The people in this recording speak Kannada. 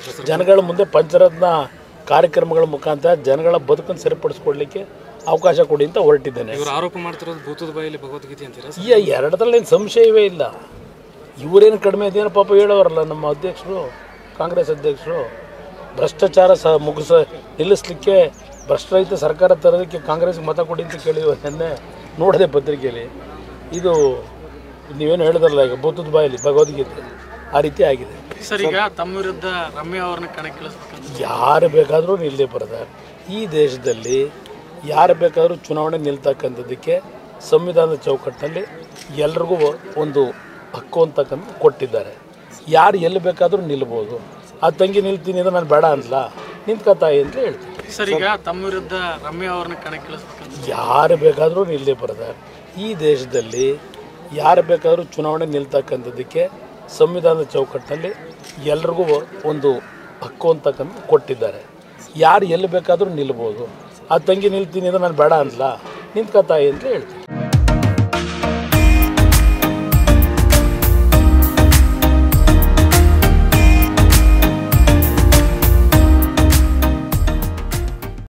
ಜನಗಳ ಮುಂದೆ ಪಂಚರತ್ನ ಕಾರ್ಯಕ್ರಮಗಳ ಮುಖಾಂತರ ಜನಗಳ ಬದುಕನ್ನು ಸರಿಪಡಿಸ್ಕೊಡ್ಲಿಕ್ಕೆ ಅವಕಾಶ ಕೊಡಿ ಅಂತ ಹೊರಟಿದ್ದೇನೆ ಇವರು ಆರೋಪ ಮಾಡ್ತಿರೋದು ಭೂತದ ಬಾಯಲ್ಲಿ ಭಗವದ್ಗೀತೆ ಅಂತೀರಾ ಸರ್? ಈ ಎರಡರಲ್ಲಿ ಏನು ಸಂಶಯವೇ ಇಲ್ಲ ಇವರೇನು ಕಡಿಮೆ ಇದೇನು ಪಾಪ ಹೇಳೋರಲ್ಲ ನಮ್ಮ ಅಧ್ಯಕ್ಷರು ಕಾಂಗ್ರೆಸ್ ಅಧ್ಯಕ್ಷರು ಭ್ರಷ್ಟಾಚಾರ ಸಹ ಮುಗಿಸ ನಿಲ್ಲಿಸಲಿಕ್ಕೆ ಭ್ರಷ್ಟರಹಿತ ಸರ್ಕಾರ ತರೋದಕ್ಕೆ ಕಾಂಗ್ರೆಸ್ಗೆ ಮತ ಕೊಡಿ ಅಂತ ಕೇಳಿದ್ರು ನಿನ್ನೆ ನೋಡಿದೆ ಪತ್ರಿಕೆಯಲ್ಲಿ ಇದು ನೀವೇನು ಹೇಳಿದ್ರಲ್ಲ ಈಗ ಭೂತದ ಬಾಯಲ್ಲಿ ಭಗವದ್ಗೀತೆ ಆ ರೀತಿ ಆಗಿದೆ ಸರ್ ಈಗ ತಮ್ಮ ವಿರುದ್ಧ ರಮ್ಯಾ ಅವ್ರನ್ನ ಕಣಕ್ಕಿಳಿಸ್ಬೇಕಂತ ಯಾರು ಬೇಕಾದರೂ ನಿಲ್ಲೇ ಬರ್ತಾರೆ ಈ ದೇಶದಲ್ಲಿ ಯಾರು ಬೇಕಾದರೂ ಚುನಾವಣೆ ನಿಲ್ತಕ್ಕಂಥದ್ದಕ್ಕೆ ಸಂವಿಧಾನದ ಚೌಕಟ್ಟಿನಲ್ಲಿ ಎಲ್ರಿಗೂ ಒಂದು ಹಕ್ಕು ಅಂತಕ್ಕಂಥ ಕೊಟ್ಟಿದ್ದಾರೆ ಯಾರು ಎಲ್ಲಿ ಬೇಕಾದರೂ ನಿಲ್ಬೋದು ಆ ತಂಗಿ ನಿಲ್ತೀನಿ ಅಂದ್ರೆ ನಾನು ಬೇಡ ಅನ್ಲ ನಿಂತ್ಕೊತಾಯಿ ಅಂತ ಹೇಳ್ತೀನಿ ಸರ್ ಈಗ ತಮ್ಮ ವಿರುದ್ಧ ರಮ್ಯಾ ಅವ್ರನ್ನ ಕಣಕ್ಕಿಳಿಸ್ಬೇಕಂತ ಯಾರು ಬೇಕಾದರೂ ನಿಲ್ಲೇ ಬರ್ತಾರೆ ಈ ದೇಶದಲ್ಲಿ ಯಾರು ಬೇಕಾದರೂ ಚುನಾವಣೆ ನಿಲ್ತಕ್ಕಂಥದ್ದಕ್ಕೆ ಸಂವಿಧಾನದ ಚೌಕಟ್ಟಿನಲ್ಲಿ ಎಲ್ರಿಗೂ ಒಂದು ಹಕ್ಕು ಅಂತಕ್ಕಂಥ ಕೊಟ್ಟಿದ್ದಾರೆ ಯಾರು ಎಲ್ಲಿ ಬೇಕಾದರೂ ನಿಲ್ಬೋದು ಆ ತಂಗಿ ನಿಲ್ತೀನಿ ಅಂದ್ರೆ ನಾನು ಬೇಡ ಅನ್ಲ ನಿಂತ್ಕೊತಾಯಿ ಅಂತ ಹೇಳ್ತೀನಿ